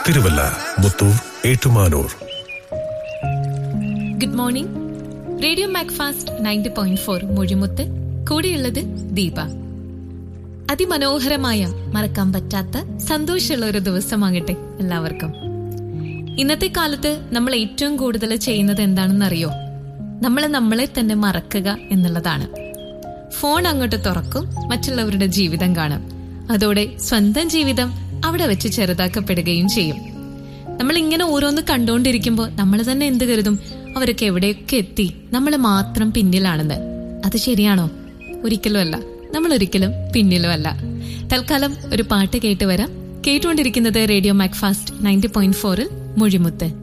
Thiruvalla Muthoor Ettumanoor good morning radio Macfast ninety point four മൊഴിമുത്ത് കൂടെയുള്ളത് ദീപ അതിമനോഹരമായ മറക്കാൻ പറ്റാത്ത സന്തോഷമുള്ള ഒരു ദിവസമാകട്ടെ എല്ലാവർക്കും ഇന്നത്തെ കാലത്ത് നമ്മൾ ഏറ്റവും കൂടുതൽ ചെയ്യുന്നത് എന്താണെന്നറിയോ നമ്മൾ നമ്മളെ തന്നെ മറക്കുക എന്നുള്ളതാണ് ഫോൺ അങ്ങോട്ട് തുറക്കും മറ്റുള്ളവരുടെ ജീവിതം കാണും അതോടെ സ്വന്തം ജീവിതം അവിടെ വെച്ച് ചെറുതാക്കപ്പെടുകയും ചെയ്യും നമ്മൾ ഇങ്ങനെ ഓരോന്ന് കണ്ടുകൊണ്ടിരിക്കുമ്പോൾ നമ്മൾ തന്നെ എന്ത് കരുതും അവരൊക്കെ എവിടെയൊക്കെ എത്തി നമ്മൾ മാത്രം പിന്നിലാണെന്ന് അത് ശരിയാണോ ഒരിക്കലും അല്ല നമ്മൾ ഒരിക്കലും പിന്നിലും അല്ല തൽക്കാലം ഒരു പാട്ട് കേട്ട് വരാം കേട്ടുകൊണ്ടിരിക്കുന്നത് റേഡിയോ മാക്ഫാസ്റ്റ് നയൻറ്റി പോയിന്റ് ഫോറിൽ മൊഴിമുത്ത്